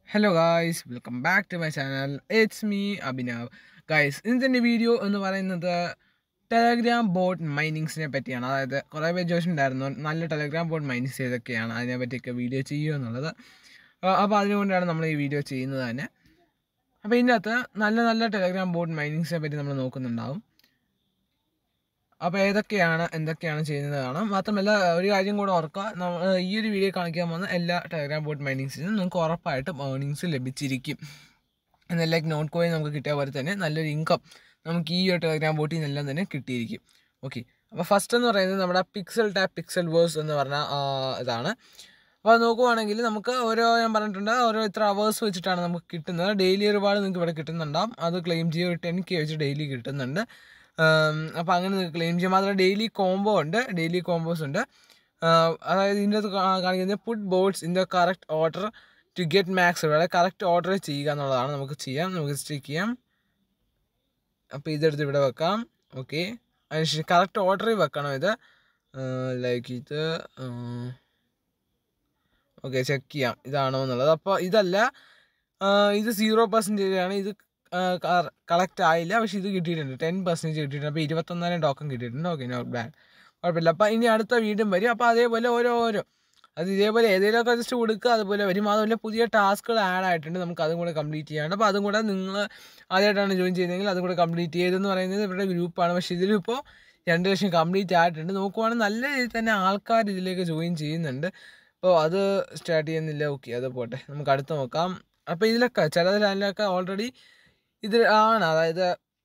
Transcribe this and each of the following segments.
hello guys welcome back to my channel it's me Abhinav guys ഇന്നത്തെ video എന്ന് പറയുന്നത് Telegram boat മൈനിങ്സിനെ പറ്റിയാണ് അതായത് കുറേ പേര് ചോദിച്ചിട്ടുണ്ടായിരുന്നു നല്ല ടെലഗ്രാം ബോട്ട് മൈനിങ്സ് ഏതൊക്കെയാണ് അതിനെ പറ്റിയൊക്കെ വീഡിയോ ചെയ്യുക എന്നുള്ളത് അപ്പോൾ അതുകൊണ്ടാണ് നമ്മൾ ഈ വീഡിയോ ചെയ്യുന്നത് തന്നെ അപ്പോൾ ഇതിൻ്റെ അകത്ത് നല്ല നല്ല ടെലഗ്രാം ബോട്ട് മൈനിങ്സിനെ പറ്റി നമ്മൾ നോക്കുന്നുണ്ടാവും അപ്പോൾ ഏതൊക്കെയാണ് എന്തൊക്കെയാണ് ചെയ്യുന്നത് കാണാം മാത്രമല്ല ഒരു കാര്യം കൂടെ ഓർക്കുക നമ്മൾ ഈ ഒരു വീഡിയോ കാണിക്കാൻ പോകുന്ന എല്ലാ ടെലഗ്രാം ബോട്ട് മൈനിങ്സിനും നിങ്ങൾക്ക് ഉറപ്പായിട്ടും ഏർണിങ്സ് ലഭിച്ചിരിക്കും എന്നാൽ ലൈക്ക് നോട്ട് കോയിൻ നമുക്ക് കിട്ടിയ പോലെ തന്നെ നല്ലൊരു ഇൻകം നമുക്ക് ഈ ഒരു ടെലഗ്രാം ബോട്ടിൽ നിന്നെല്ലാം തന്നെ കിട്ടിയിരിക്കും ഓക്കെ അപ്പോൾ ഫസ്റ്റ് എന്ന് പറയുന്നത് നമ്മുടെ പിക്സൽ ടാപ്പ് പിക്സൽ വേഴ്സ് എന്ന് പറഞ്ഞ ആ, ഇതാണ് അപ്പോൾ അത് നോക്കുവാണെങ്കിൽ നമുക്ക് ഓരോ ഞാൻ പറഞ്ഞിട്ടുണ്ട് ഓരോ ഇത്ര അവേഴ്സ് വെച്ചിട്ടാണ് നമുക്ക് കിട്ടുന്നത് ഡെയിലി ഒരുപാട് നിങ്ങൾക്ക് ഇവിടെ കിട്ടുന്നുണ്ടാവും അത് ക്ലെയിം ചെയ്യുക ടെൻ കെ വെച്ച് ഡെയിലി കിട്ടുന്നുണ്ട് അപ്പോൾ അങ്ങനെ നിങ്ങൾക്ക് ക്ലെയിം ചെയ്യാം മാത്രമല്ല ഡെയിലി കോംബോ ഉണ്ട് ഡെയിലി കോംബോസ് ഉണ്ട് ആഹ് അതായത് ഇതിൻ്റെ അകത്ത് കാ- കാണിക്കുന്നത് put boards in the correct order to get max അതായത് കറക്റ്റ് ഓർഡർ ചെയ്യുക എന്നുള്ളതാണ് നമുക്ക് ചെയ്യാം നമുക്ക് സ്റ്റിക്ക് ചെയ്യാം അപ്പോൾ ഇതെടുത്ത് ഇവിടെ വെക്കാം ഓക്കെ അതിനുശേഷം കറക്റ്റ് ഓർഡറിൽ വെക്കണം ഇത് ലൈക്ക് ഇത് ഓക്കെ ചെക്ക് ചെയ്യാം ഇതാണോ എന്നുള്ളത് അപ്പോൾ ഇതല്ല ആഹ് ഇത് സീറോ പെർസെൻറ്റേജ് ആണ് ഇത് കളക്ട് ആയില്ല പക്ഷേ ഇത് കിട്ടിയിട്ടുണ്ട് ടെൻ പെർസെൻറ്റേജ് കിട്ടിയിട്ടുണ്ട് അപ്പോൾ ഇരുപത്തൊന്നായിരം ടോക്കൺ കിട്ടിയിട്ടുണ്ട് ഓക്കെ നോട്ട് ബാഡ് കുഴപ്പമില്ല അപ്പോൾ ഇനി അടുത്ത വീണ്ടും വരും അപ്പോൾ അതേപോലെ ഓരോ ഓരോ അത് ഇതേപോലെ ഏതെങ്കിലുമൊക്കെ ജസ്റ്റ് കൊടുക്കുക അതുപോലെ വരും അതുപോലെ പുതിയ ടാസ്കുകൾ ആഡ് ആയിട്ടുണ്ട് നമുക്ക് അതും കൂടെ കംപ്ലീറ്റ് ചെയ്യാണ്ട് അപ്പോൾ അതും കൂടെ നിങ്ങൾ ആദ്യമായിട്ടാണ് ജോയിൻ ചെയ്യുന്നതെങ്കിൽ അതും കൂടെ കംപ്ലീറ്റ് ചെയ്തെന്ന് പറയുന്നത് ഇവരുടെ ഗ്രൂപ്പാണ് പക്ഷേ ഇതിലിപ്പോൾ രണ്ട് ലക്ഷം കംപ്ലീറ്റ് ആയിട്ടുണ്ട് നോക്കുവാണെങ്കിൽ നല്ല രീതിയിൽ തന്നെ ആൾക്കാർ ഇതിലേക്ക് ജോയിൻ ചെയ്യുന്നുണ്ട് അപ്പോൾ അത് സ്റ്റാർട്ട് ചെയ്യുന്നില്ല ഓക്കെ അത് പോട്ടെ നമുക്ക് അടുത്ത് നോക്കാം അപ്പോൾ ഇതിലൊക്കെ ചില ചാനലൊക്കെ ഓൾറെഡി ഇത് ആണ് അതായത്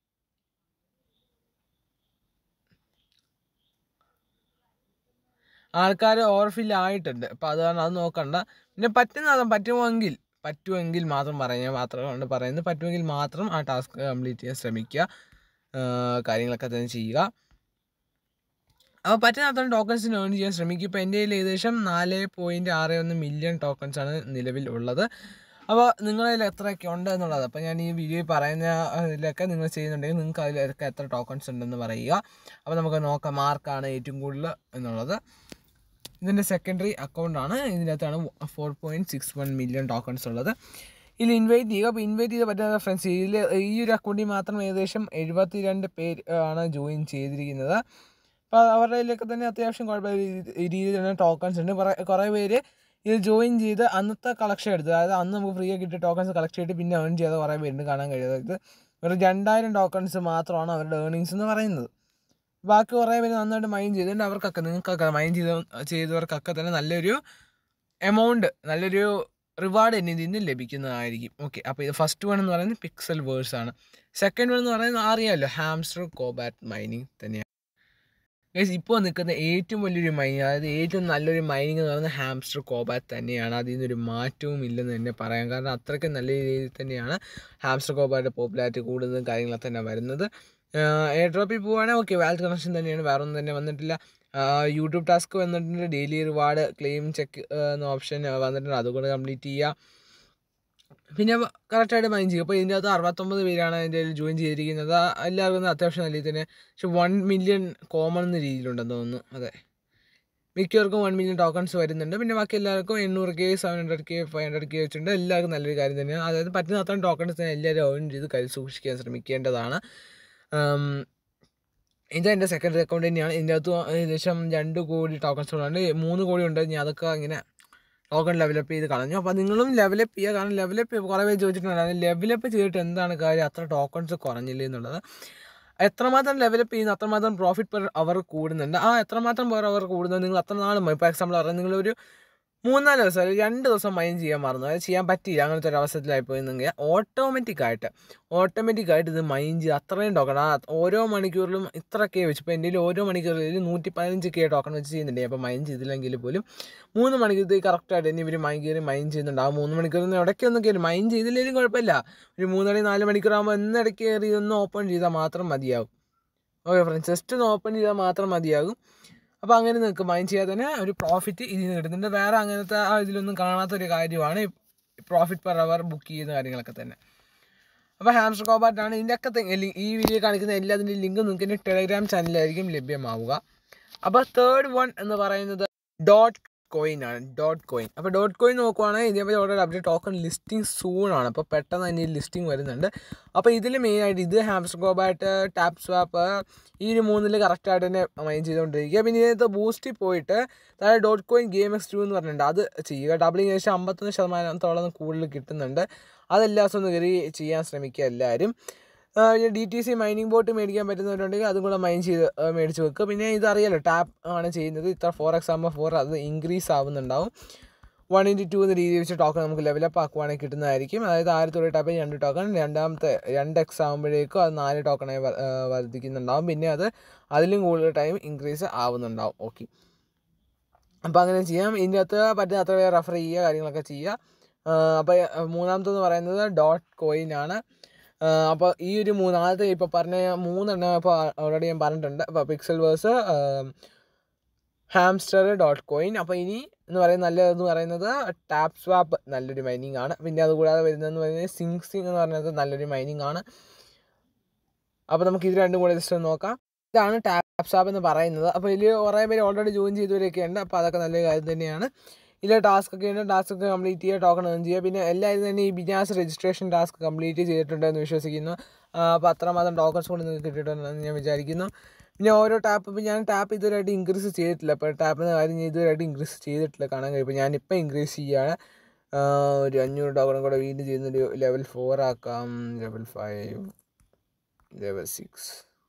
ആൾക്കാർ ഓവർഫിൽ ആയിട്ടുണ്ട് അപ്പോൾ അത് കാരണം അത് നോക്കണ്ട പിന്നെ പറ്റുന്ന പറ്റുമെങ്കിൽ പറ്റുമെങ്കിൽ മാത്രം പറയാൻ മാത്രമാണ് പറയുന്നത് പറ്റുമെങ്കിൽ മാത്രം ആ ടാസ്ക് കംപ്ലീറ്റ് ചെയ്യാൻ ശ്രമിക്കുക ആ, കാര്യങ്ങളൊക്കെ തന്നെ ചെയ്യുക അപ്പോൾ പറ്റുന്ന അത്രയും ടോക്കൺസിന് ഏൺ ചെയ്യാൻ ശ്രമിക്കും ഇപ്പോൾ എൻ്റെ കയ്യിൽ ഏകദേശം നാല് പോയിൻറ്റ് ആറ് ഒന്ന് മില്യൺ ടോക്കൺസ് ആണ് നിലവിൽ ഉള്ളത് അപ്പോൾ നിങ്ങളിൽ എത്രയൊക്കെ ഉണ്ട് എന്നുള്ളത് അപ്പോൾ ഞാൻ ഈ വീഡിയോയിൽ പറയുന്ന ഇതിലൊക്കെ നിങ്ങൾ ചെയ്യുന്നുണ്ടെങ്കിൽ നിങ്ങൾക്ക് അതിലൊക്കെ എത്ര ടോക്കൺസ് ഉണ്ടെന്ന് പറയുക അപ്പോൾ നമുക്ക് നോക്കാം മാർക്കാണ് ഏറ്റവും കൂടുതൽ എന്നുള്ളത് ഇതിൻ്റെ സെക്കൻഡറി അക്കൗണ്ടാണ് ഇതിനകത്താണ് four point six one million tokens ഉള്ളത് ഇതിൽ ഇൻവൈറ്റ് ചെയ്യുക അപ്പോൾ ഇൻവൈറ്റ് ചെയ്ത് പറ്റുന്ന ഫ്രണ്ട്സ് ഇതിൽ ഈ ഒരു അക്കൗണ്ടിൽ മാത്രം ഏകദേശം എഴുപത്തി രണ്ട് പേര് ആണ് ജോയിൻ ചെയ്തിരിക്കുന്നത് അപ്പോൾ അവരുടെ ഇതിലൊക്കെ തന്നെ അത്യാവശ്യം കുഴപ്പമില്ല രീതിയിൽ തന്നെ ടോക്കൺസ് ഉണ്ട് കുറേ കുറേ പേര് ഇത് ജോയിൻ ചെയ്ത് അന്നത്തെ കളക്ഷൻ എടുത്ത് അതായത് അന്ന് നമുക്ക് ഫ്രീ ആയി കിട്ടിയ ടോക്കൺസ് കളക്ട് ചെയ്തിട്ട് പിന്നെ ഏൺ ചെയ്ത കുറേ പേരുണ്ട് കാണാൻ കഴിയുന്നത് ഇത് വെറും രണ്ടായിരം ടോക്കൺസ് മാത്രമാണ് അവരുടെ ഏർണിങ്സ് എന്ന് പറയുന്നത് ബാക്കി കുറേ പേര് നന്നായിട്ട് മൈൻഡ് ചെയ്തിട്ടുണ്ട് അവർക്കൊക്കെ നിങ്ങൾക്കൊക്കെ മൈൻഡ് ചെയ്ത ചെയ്തവർക്കൊക്കെ തന്നെ നല്ലൊരു എമൗണ്ട് നല്ലൊരു റിവാർഡ് തന്നെ ഇതിൽ നിന്ന് ലഭിക്കുന്നതായിരിക്കും ഓക്കെ അപ്പോൾ ഇത് ഫസ്റ്റ് വൺ എന്ന് പറയുന്നത് പിക്സൽ വേഴ്സ് ആണ് സെക്കൻഡ് വൺ എന്ന് പറയുന്നത് അറിയാമല്ലോ ഹാംസ്റ്റർ കോബാറ്റ് മൈനിങ് തന്നെയാണ് ഗൈസ് ഇപ്പോൾ നിൽക്കുന്ന ഏറ്റവും വലിയൊരു മൈനിങ് അതായത് ഏറ്റവും നല്ലൊരു മൈനിങ് എന്ന് പറയുന്നത് ഹാംസ്റ്റർ കോബാറ്റ് തന്നെയാണ് അതിൽ നിന്നൊരു മാറ്റവും ഇല്ലെന്ന് തന്നെ പറയാം കാരണം അത്രയ്ക്ക് നല്ല രീതിയിൽ തന്നെയാണ് ഹാംസ്റ്റർ കോബാറ്റ് പോപ്പുലാരിറ്റി കൂടുതലും കാര്യങ്ങളൊക്കെ തന്നെ വരുന്നത് എയർ ഡ്രോപ്പിൽ പോവുകയാണെങ്കിൽ ഓക്കെ വാൽറ്റ് കണക്ഷൻ തന്നെയാണ് വേറെ ഒന്നും തന്നെ വന്നിട്ടില്ല യൂട്യൂബ് ടാസ്ക് വന്നിട്ടുണ്ട് ഡെയിലി റിവാർഡ് ക്ലെയിം ചെക്ക് എന്ന ഓപ്ഷൻ വന്നിട്ടുണ്ട് അതുകൊണ്ട് കംപ്ലീറ്റ് ചെയ്യുക പിന്നെ കറക്റ്റായിട്ട് മൈൻഡ് ചെയ്യും അപ്പോൾ ഇതിൻ്റെ അകത്ത് അറുപത്തൊമ്പത് പേരാണ് അതിൻ്റെ ജോയിൻ ചെയ്തിരിക്കുന്നത് എല്ലാവർക്കും അത്യാവശ്യം നല്ല രീതിയിൽ തന്നെ പക്ഷെ വൺ മില്യൺ കോമൺ എന്ന രീതിയിലുണ്ടെന്ന് തോന്നുന്നു അതെ മിക്കവർക്കും വൺ മില്യൺ ടോക്കൺസ് വരുന്നുണ്ട് പിന്നെ ബാക്കി എല്ലാവർക്കും എണ്ണൂറ് K seven hundred K five hundred K വെച്ചിട്ടുണ്ട് എല്ലാവർക്കും നല്ലൊരു കാര്യം തന്നെയാണ് അതായത് പറ്റുന്ന അത്രയും ടോക്കൺസ് തന്നെ എല്ലാവരും ഏൺ ചെയ്ത് കയ്യിൽ സൂക്ഷിക്കാൻ ശ്രമിക്കേണ്ടതാണ് ഉം, ഇത് എൻ്റെ സെക്കൻഡറി അക്കൗണ്ട് തന്നെയാണ് ഇതിൻ്റെ അകത്ത് ഏകദേശം രണ്ട് കോടി ടോക്കൺസ് ഉണ്ട് മൂന്ന് കോടി ഉണ്ട് ഞാൻ അതൊക്കെ ഇങ്ങനെ ടോക്കൺ ലെവലപ്പ് ചെയ്ത് കളഞ്ഞു അപ്പോൾ നിങ്ങളും ലെവലപ്പ് ചെയ്യുക കാരണം ലെവലപ്പ് കുറേ പേര് ചോദിച്ചിട്ടുണ്ടായിരുന്നു ലെവലപ്പ് ചെയ്തിട്ട് എന്താണ് കാര്യം അത്ര ടോക്കൺസ് കുറഞ്ഞില്ലേ എന്നുള്ളത് എത്രമാത്രം ലെവലപ്പ് ചെയ്യുന്നു അത്രമാത്രം പ്രോഫിറ്റ് പെർ അവർ കൂടുന്നുണ്ട് ആ എത്രമാത്രം പെർ അവർ കൂടുന്നത് നിങ്ങൾ അത്ര നാളും ഇപ്പോൾ എക്സാമ്പിൾ പറഞ്ഞാൽ നിങ്ങളൊരു മൂന്നാല് ദിവസം അല്ലെങ്കിൽ രണ്ട് ദിവസം മൈൻഡ് ചെയ്യാൻ മറന്നു അത് ചെയ്യാൻ പറ്റിയില്ല അങ്ങനത്തെ ഒരു അവസരത്തിലായി പോയെന്നെങ്കിൽ ഓട്ടോമാറ്റിക് ആയിട്ട് ഓട്ടോമാറ്റിക് ആയിട്ട് ഇത് മൈൻഡ് ചെയ്ത് അത്രയും ടോക്കൺ ആ ഓരോ മണിക്കൂറിലും ഇത്ര കെ വെച്ച് ഇപ്പോൾ എൻ്റെ കയ്യിൽ ഓരോ മണിക്കൂറിൽ നൂറ്റി പതിനഞ്ച് കെ ടോക്കൺ വെച്ച് ചെയ്യുന്നുണ്ട് അപ്പോൾ മൈൻഡ് ചെയ്തില്ലെങ്കിൽ പോലും മൂന്ന് മണിക്കൂറത്തേക്ക് കറക്റ്റായിട്ട് തന്നെ ഇവർ മൈൻഡ് കയറി മൈൻഡ് ചെയ്യുന്നുണ്ട് ആ മൂന്ന് മണിക്കൂറിൽ നിന്ന് ഇടയ്ക്കൊന്നും കയറി മൈൻഡ് ചെയ്തില്ലെങ്കിലും കുഴപ്പമില്ല ഒരു മൂന്നടി നാല് മണിക്കൂറാകുമ്പോൾ എന്നിടയ്ക്ക് കയറി ഒന്ന് ഓപ്പൺ ചെയ്താൽ മാത്രം മതിയാവും ഓക്കെ ഫ്രണ്ട്സ് ജസ്റ്റ് ഒന്ന് ഓപ്പൺ ചെയ്താൽ മാത്രം മതിയാകും അപ്പോൾ അങ്ങനെ നിങ്ങൾക്ക് മൈൻഡ് ചെയ്യാതെ തന്നെ ഒരു പ്രോഫിറ്റ് ഇതിൽ നിന്ന് കിട്ടുന്നുണ്ട് വേറെ അങ്ങനത്തെ ആ ഇതിലൊന്നും കാണാത്തൊരു കാര്യമാണ് പ്രോഫിറ്റ് പെർ അവർ ബുക്ക് ചെയ്യുന്ന കാര്യങ്ങളൊക്കെ തന്നെ അപ്പോൾ ഹാംസ്റ്റർ കോബാറ്റാണ് ഇതിൻ്റെ ഒക്കെ തെ- ലി- ഈ വീഡിയോ കാണിക്കുന്ന എല്ലാത്തിൻ്റെ ലിങ്ക് നിങ്ങൾക്ക് എൻ്റെ ടെലഗ്രാം ചാനലിലായിരിക്കും ലഭ്യമാവുക അപ്പോൾ തേർഡ് വൺ എന്ന് പറയുന്നത് ഡോട്ട് കോയിൻ ആണ് ഡോട്ട് കോയിൻ അപ്പോൾ ഡോട്ട് കോയിൻ നോക്കുവാണെങ്കിൽ ഇതേപോലെ already update token listing soon ആണ് അപ്പോൾ പെട്ടെന്ന് തന്നെ ഈ ലിസ്റ്റിംഗ് വരുന്നുണ്ട് അപ്പോൾ ഇതിൽ മെയിനായിട്ട് ഇത് ഹാംസ്റ്റർ ഗോബായിട്ട് ടാപ്പ് സ്വാപ്പ് ഈ ഒരു മൂന്നിൽ കറക്റ്റായിട്ട് തന്നെ മൈൻഡ് ചെയ്തുകൊണ്ടിരിക്കുക പിന്നെ ഇതിനകത്ത് ബൂസ്റ്റിൽ പോയിട്ട് താഴെ dot coin game X two എന്ന് പറഞ്ഞിട്ടുണ്ട് അത് ചെയ്യുക ഡബിളിങ് ഏകദേശം അമ്പത്തൊന്ന് ശതമാനത്തോളം കൂടുതൽ കിട്ടുന്നുണ്ട് അതെല്ലാ ദിവസവും ഒന്ന് കയറി ചെയ്യാൻ ശ്രമിക്കുക എല്ലാവരും D T C mining bot മേടിക്കാൻ പറ്റുന്നവരുണ്ടെങ്കിൽ അതും കൂടെ മൈൻ ചെയ്ത് ആ, മേടിച്ച് വെക്കുക പിന്നെ ഇതറിയാലോ ടാപ്പ് ആണ് ചെയ്യുന്നത് ഇത്ര ഫോർ എക്സ് ആകുമ്പോൾ ഫോർ അത് ഇൻക്രീസ് ആവുന്നുണ്ടാവും വൺ ഇൻറ്റു ടു എന്ന രീതിയിൽ വെച്ച് ടോക്കൺ നമുക്ക് ലെവലപ്പ് ആക്കുവാണെങ്കിൽ കിട്ടുന്നതായിരിക്കും അതായത് ആയിരത്തി ടാപ്പിൽ രണ്ട് ടോക്കൺ രണ്ടാമത്തെ രണ്ട് എക്സ് ആകുമ്പോഴേക്കും അത് നാല് ടോക്കണായി വ- ആ, വർദ്ധിക്കുന്നുണ്ടാവും പിന്നെ അത് അതിലും കൂടുതൽ ടൈം ഇൻക്രീസ് ആവുന്നുണ്ടാവും ഓക്കെ അപ്പോൾ അങ്ങനെ ചെയ്യാം ഇതിൻ്റെ അകത്ത് പറ്റുന്ന അത്ര പേര് റെഫർ ചെയ്യുക കാര്യങ്ങളൊക്കെ ചെയ്യുക അപ്പോൾ മൂന്നാമത്തെന്ന് പറയുന്നത് ഡോട്ട് കോയിൻ ആണ് അപ്പോൾ ഈ ഒരു മൂന്നാമത്തെ ഇപ്പോൾ പറഞ്ഞ മൂന്നെണ്ണം ഇപ്പോൾ ഓൾറെഡി ഞാൻ പറഞ്ഞിട്ടുണ്ട് അപ്പോൾ Pixelverse Hamster dot coin അപ്പോൾ ഇനി എന്ന് പറയുന്നത് നല്ലതെന്ന് പറയുന്നത് ടാപ്പ് സ്വാപ്പ് നല്ലൊരു മൈനിങ് ആണ് പിന്നെ അതുകൂടാതെ വരുന്നതെന്ന് പറയുന്നത് സിങ് സിങ് എന്ന് പറയുന്നത് നല്ലൊരു മൈനിങ് ആണ് അപ്പോൾ നമുക്ക് ഇത് രണ്ടും കൂടെ ജസ്റ്റ് ഒന്ന് നോക്കാം ഇതാണ് ടാപ്പ് സ്വാപ്പ് എന്ന് പറയുന്നത് അപ്പോൾ ഇതിൽ കുറേ പേര് ഓൾറെഡി ജോയിൻ ചെയ്തവരൊക്കെ ഉണ്ട് അപ്പോൾ അതൊക്കെ നല്ലൊരു കാര്യം തന്നെയാണ് ഇതിൽ ടാസ്ക് ഒക്കെ ഉണ്ട് ടാസ്ക് ഒക്കെ കംപ്ലീറ്റ് ചെയ്യുക ടോക്കൺ ഏൺ ചെയ്യുക പിന്നെ എല്ലാവരും തന്നെ ഈ ബിനാസ് രജിസ്ട്രേഷൻ ടാസ്ക് കംപ്ലീറ്റ് ചെയ്തിട്ടുണ്ടെന്ന് വിശ്വസിക്കുന്നു ആ, അപ്പോൾ അത്രമാത്രം ടോക്കൺസ് കൂടി നിങ്ങൾക്ക് കിട്ടിയിട്ടുണ്ടെന്ന് ഞാൻ വിചാരിക്കുന്നു പിന്നെ ഓരോ ടാപ്പ് ഇപ്പോൾ ഞാൻ ടാപ്പ് ഇതുവരെയായിട്ട് ഇൻക്രീസ് ചെയ്തിട്ടില്ല അപ്പോൾ ടാപ്പിൻ്റെ കാര്യം ഞാൻ ഇതുവരെയായിട്ട് ഇൻക്രീസ് ചെയ്തിട്ടില്ല കാണാൻ കഴിയും ഇപ്പോൾ ഞാനിപ്പോൾ ഇൻക്രീസ് ചെയ്യുകയാണ് ആ, ഒരു അഞ്ഞൂറ് ടോക്കൺ കൂടെ വീണ്ടും ചെയ്യുന്നൊരു ലെവൽ ഫോർ ആക്കാം level five level six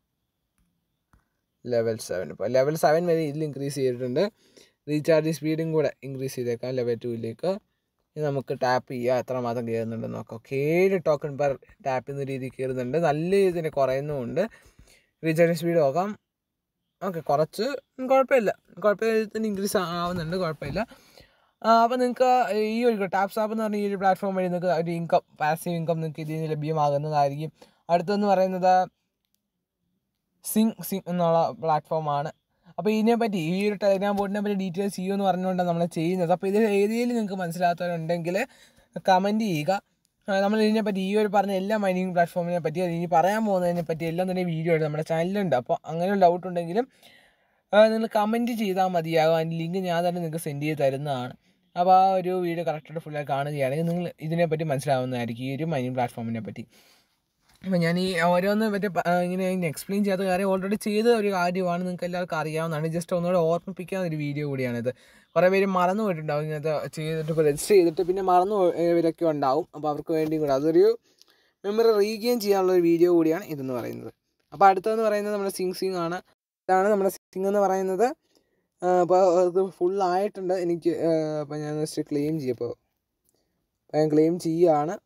level seven ഇപ്പോൾ ലെവൽ സെവൻ വരെ ഇതിൽ ഇൻക്രീസ് ചെയ്തിട്ടുണ്ട് റീചാർജ് സ്പീഡും കൂടെ ഇൻക്രീസ് ചെയ്തേക്കാം ലെവൽ ടൂവിലേക്ക് ഇനി നമുക്ക് ടാപ്പ് ചെയ്യുക എത്ര മാത്രം കയറുന്നുണ്ടെന്ന് നോക്കാം ഓക്കെ ഏഴ് ടോക്കൺ പെർ ടാപ്പ് എന്ന രീതിയിൽ കയറുന്നുണ്ട് നല്ല രീതിയിൽ കുറയുന്നുമുണ്ട് റീചാർജ് സ്പീഡ് നോക്കാം ഓക്കെ കുറച്ച് കുഴപ്പമില്ല കുഴപ്പമില്ല തന്നെ ഇൻക്രീസ് ആവുന്നുണ്ട് കുഴപ്പമില്ല അപ്പോൾ നിങ്ങൾക്ക് ഈ ഒരു ടാപ്സ് ആപ്പ് എന്ന് പറഞ്ഞ ഈ ഒരു പ്ലാറ്റ്ഫോം വഴി നിങ്ങൾക്ക് ഒരു ഇൻകം പാസീവ് ഇൻകം നിങ്ങൾക്ക് ഇതിൽ നിന്ന് ലഭ്യമാകുന്നതായിരിക്കും അടുത്തെന്ന് പറയുന്നത് സിങ് സിങ് എന്നുള്ള പ്ലാറ്റ്ഫോമാണ് അപ്പോൾ ഇതിനെപ്പറ്റി ഈ ഒരു ടെലിഗ്രാം ബോർഡിനെ പറ്റി ഡീറ്റെയിൽസ് ചെയ്യുമെന്ന് പറഞ്ഞുകൊണ്ടാണ് നമ്മൾ ചെയ്യുന്നത് അപ്പോൾ ഇതിൽ ഏതെങ്കിലും നിങ്ങൾക്ക് മനസ്സിലാത്തവരുണ്ടെങ്കിൽ കമൻറ്റ് ചെയ്യുക ആ, നമ്മൾ ഇതിനെപ്പറ്റി ഈ ഒരു പറഞ്ഞ എല്ലാ മൈനിങ് പ്ലാറ്റ്ഫോമിനെ പറ്റി അത് ഇനി പറയാൻ പോകുന്നതിനെ പറ്റി എല്ലാം തന്നെ വീഡിയോ ആയിട്ട് നമ്മുടെ ചാനലിലുണ്ട് അപ്പോൾ അങ്ങനെ ഡൗട്ട് ഉണ്ടെങ്കിലും നിങ്ങൾ കമൻറ്റ് ചെയ്താൽ മതിയാകും അതിൻ്റെ ലിങ്ക് ഞാൻ തന്നെ നിങ്ങൾക്ക് സെൻഡ് ചെയ്ത് തരുന്നതാണ് അപ്പോൾ ആ ഒരു വീഡിയോ കറക്റ്റായിട്ട് ഫുള്ളായി കാണുകയാണെങ്കിൽ നിങ്ങൾ ഇതിനെപ്പറ്റി മനസ്സിലാവുന്നതായിരിക്കും ഈ ഒരു മൈനിങ് പ്ലാറ്റ്ഫോമിനെ പറ്റി അപ്പോൾ ഞാൻ ഈ ഓരോന്ന് മറ്റേ പ- ആ, ഇങ്ങനെ എക്സ്പ്ലെയിൻ ചെയ്യാത്ത കാര്യം ഓൾറെഡി ചെയ്ത ഒരു കാര്യമാണ് നിങ്ങൾക്ക് എല്ലാവർക്കും അറിയാവുന്നതാണ് ജസ്റ്റ് ഒന്നുകൂടെ ഓർമ്മിപ്പിക്കാവുന്ന ഒരു വീഡിയോ കൂടിയാണിത് കുറേ പേര് മറന്നു പോയിട്ടുണ്ടാവും ഇങ്ങനത്തെ ചെയ്തിട്ട് ഇപ്പോൾ രജിസ്റ്റർ ചെയ്തിട്ട് പിന്നെ മറന്നു പോയവരൊക്കെ ഉണ്ടാവും അപ്പോൾ അവർക്ക് വേണ്ടിയും കൂടെ അതൊരു മെമ്മറി റീഗെയിൻ ചെയ്യാനുള്ള ഒരു വീഡിയോ കൂടിയാണ് ഇതെന്ന് പറയുന്നത് അപ്പോൾ അടുത്തതെന്ന് പറയുന്നത് നമ്മുടെ സിങ് സിങ് ആണ് ഇതാണ് നമ്മുടെ സിങ് എന്ന് പറയുന്നത് അപ്പോൾ അത് ഫുൾ ആയിട്ടുണ്ട് എനിക്ക് അപ്പോൾ ഞാൻ ജസ്റ്റ് ക്ലെയിം ചെയ്യപ്പോൾ അപ്പോൾ ഞാൻ ക്ലെയിം ചെയ്യുകയാണ്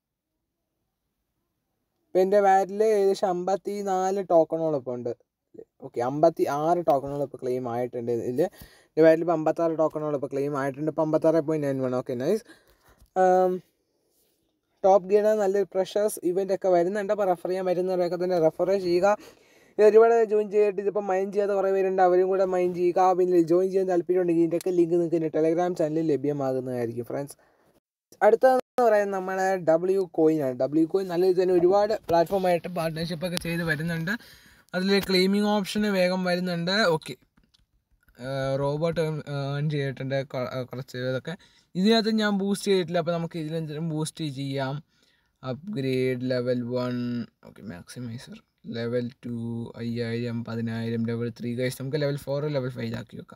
ഇപ്പം എൻ്റെ വാറ്റിൽ ഏകദേശം അമ്പത്തി നാല് ടോക്കണോളം ഇപ്പോൾ ഉണ്ട് ഓക്കെ അമ്പത്തി ആറ് ടോക്കണോളം ഇപ്പോൾ ക്ലെയിം ആയിട്ടുണ്ട് ഇതിൽ എൻ്റെ വാറ്റിൽ ഇപ്പോൾ അമ്പത്താറ് ടോക്കണോളം ഇപ്പോൾ ക്ലെയിം ആയിട്ടുണ്ട് ഇപ്പോൾ അമ്പത്താറ് point nine one okay nice top gear നല്ലൊരു പ്രഷേഴ്സ് ഇവൻ്റ് ഒക്കെ വരുന്നുണ്ട് അപ്പോൾ റെഫർ ചെയ്യാൻ വരുന്നവരൊക്കെ തന്നെ റെഫർ ചെയ്യുക ഇത് ഒരുപാട് ജോയിൻ ചെയ്തിട്ട് ഇതിപ്പോൾ മൈൻഡ് ചെയ്യാത്ത കുറേ പേരുണ്ട് അവരും കൂടെ മൈൻഡ് ചെയ്യുക പിന്നെ ജോയിൻ ചെയ്യാൻ താല്പര്യമുണ്ടെങ്കിൽ ഇതിൻ്റെയൊക്കെ ലിങ്ക് നിങ്ങൾക്ക് എൻ്റെ ടെലഗ്രാം ചാനലിൽ ലഭ്യമാകുന്നതായിരിക്കും ഫ്രണ്ട്സ് അടുത്തതെന്ന് പറയുന്നത് നമ്മുടെ ഡബ്ല്യു കോയിൻ ആണ് ഡബ്ല്യു കോയിൻ നല്ല രീതിയിൽ തന്നെ ഒരുപാട് പ്ലാറ്റ്ഫോമായിട്ട് പാർട്ട്ണർഷിപ്പ് ഒക്കെ ചെയ്ത് വരുന്നുണ്ട് അതിൽ ക്ലെയിമിംഗ് ഓപ്ഷന് വേഗം വരുന്നുണ്ട് ഓക്കെ റോബോട്ട് ഏൺ ചെയ്തിട്ടുണ്ട് കൊ- ആ, കുറച്ച് ഇതൊക്കെ ഇതിനകത്ത് ഞാൻ ബൂസ്റ്റ് ചെയ്തിട്ടില്ല അപ്പോൾ നമുക്ക് ഇതിലെന്തെങ്കിലും ബൂസ്റ്റ് ചെയ്യാം upgrade level one okay maximiser level two അയ്യായിരം പതിനായിരം ലെവൽ ത്രീ കഴിച്ച് നമുക്ക് ലെവൽ ഫോർ ലെവൽ ഫൈവ് ആക്കി വെക്കാം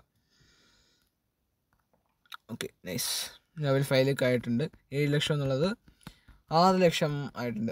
ഓക്കെ നൈസ് ലെവൽ ഫൈവിലേക്ക് ആയിട്ടുണ്ട് ഏഴ് ലക്ഷം എന്നുള്ളത് ആറ് ലക്ഷം ആയിട്ടുണ്ട്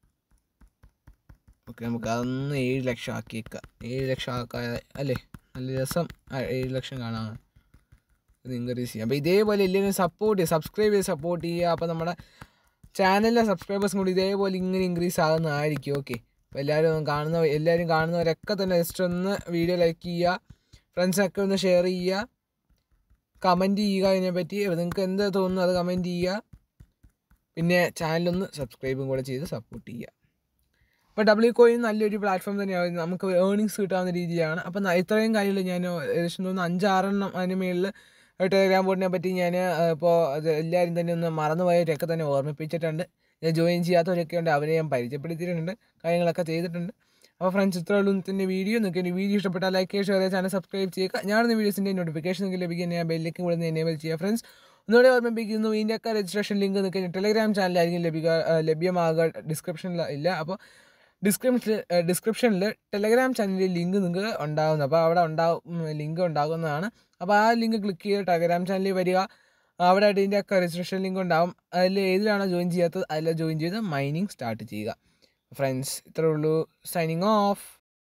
ഓക്കെ നമുക്ക് അതൊന്ന് ഏഴ് ലക്ഷം ആക്കിയേക്കാം ഏഴ് ലക്ഷം ആക്കാതെ അല്ലേ നല്ല രസം ആ, ഏഴ് ലക്ഷം കാണാൻ ഇത് ഇൻക്രീസ് ചെയ്യാം അപ്പോൾ ഇതേപോലെ എല്ലാവരും സപ്പോർട്ട് ചെയ്യുക സബ്സ്ക്രൈബ് ചെയ്ത് സപ്പോർട്ട് ചെയ്യുക അപ്പോൾ നമ്മുടെ ചാനലിലെ സബ്സ്ക്രൈബേഴ്സും കൂടി ഇതേപോലെ ഇങ്ങനെ ഇൻക്രീസ് ആകുന്നതായിരിക്കും ഓക്കെ അപ്പോൾ എല്ലാവരും കാണുന്ന എല്ലാവരും കാണുന്നവരൊക്കെ തന്നെ ജസ്റ്റ് ഒന്ന് വീഡിയോ ലൈക്ക് ചെയ്യുക ഫ്രണ്ട്സൊക്കെ ഒന്ന് ഷെയർ ചെയ്യുക കമൻറ്റ് ചെയ്യുക ഇതിനെപ്പറ്റി നിങ്ങൾക്ക് എന്ത് തോന്നുന്നു അത് കമൻറ്റ് ചെയ്യുക പിന്നെ ചാനലൊന്ന് സബ്സ്ക്രൈബും കൂടെ ചെയ്ത് സപ്പോർട്ട് ചെയ്യുക അപ്പോൾ ഡബ്ല്യു കോയിൻ നല്ലൊരു പ്ലാറ്റ്ഫോം തന്നെയാണ് നമുക്ക് ഏർണിങ്സ് കിട്ടാവുന്ന രീതിയിലാണ് അപ്പോൾ ന- ഇത്രയും കാര്യങ്ങൾ ഞാൻ ഏകദേശം തോന്നുന്നു അഞ്ചാറെണ്ണം അതിന് മേളിൽ ടെലിഗ്രാം ബോർഡിനെ പറ്റി ഞാൻ ഇപ്പോൾ അത് എല്ലാവരും തന്നെ ഒന്ന് മറന്നുപോയവരൊക്കെ തന്നെ ഓർമ്മിപ്പിച്ചിട്ടുണ്ട് ഞാൻ ജോയിൻ ചെയ്യാത്തവരൊക്കെ ഉണ്ട് അവരെ ഞാൻ പരിചയപ്പെടുത്തിയിട്ടുണ്ട് കാര്യങ്ങളൊക്കെ ചെയ്തിട്ടുണ്ട് അപ്പോൾ ഫ്രണ്ട്സ് ഇത്രേ ഉള്ളൂ ഇന്നത്തെ വീഡിയോ നിങ്ങൾക്ക് എൻ്റെ വീഡിയോ ഇഷ്ടപ്പെട്ടാൽ ലൈക്ക് ചെയ്യുക ഷെയർ ചെയ്യുക ചാനൽ സബ്സ്ക്രൈബ് ചെയ്യുക ഞാനിന്ന് വീഡിയോസിൻ്റെ നോട്ടിഫിക്കേഷൻ നിങ്ങൾക്ക് ലഭിക്കാൻ ഞാൻ ബെല്ലേക്ക് കൂടെ എനേബിൾ ചെയ്യുക ഫ്രണ്ട്സ് ഒന്നുകൂടെ ഓർമ്മിപ്പിക്കുന്നു ഇതിൻ്റെയൊക്കെ രജിസ്ട്രേഷൻ ലിങ്ക് നിങ്ങൾക്ക് ടെലഗ്രാം ചാനലായിരിക്കും ലഭിക്കുക ലഭ്യമാകുക ഡിസ്ക്രിപ്ഷനിൽ ഇല്ല അപ്പോൾ ഡിസ്ക്രിപ്ഷനിൽ ഡിസ്ക്രിപ്ഷനിൽ ടെലഗ്രാം ചാനലിൽ ലിങ്ക് നിങ്ങൾക്ക് ഉണ്ടാകുന്നു അപ്പോൾ അവിടെ ഉണ്ടാവും ലിങ്ക് ഉണ്ടാകുന്നതാണ് അപ്പോൾ ആ ലിങ്ക് ക്ലിക്ക് ചെയ്ത് ടെലഗ്രാം ചാനലിൽ വരിക അവിടെ ഇതിൻ്റെ ഒക്കെ രജിസ്ട്രേഷൻ ലിങ്ക് ഉണ്ടാവും അതിൽ ഏതിലാണോ ജോയിൻ ചെയ്യാത്തത് അതിൽ ജോയിൻ ചെയ്ത് മൈനിങ് സ്റ്റാർട്ട് ചെയ്യുക ഫ്രണ്ട്സ് ഇത്രേ ഉള്ളൂ സൈനിങ് ഓഫ്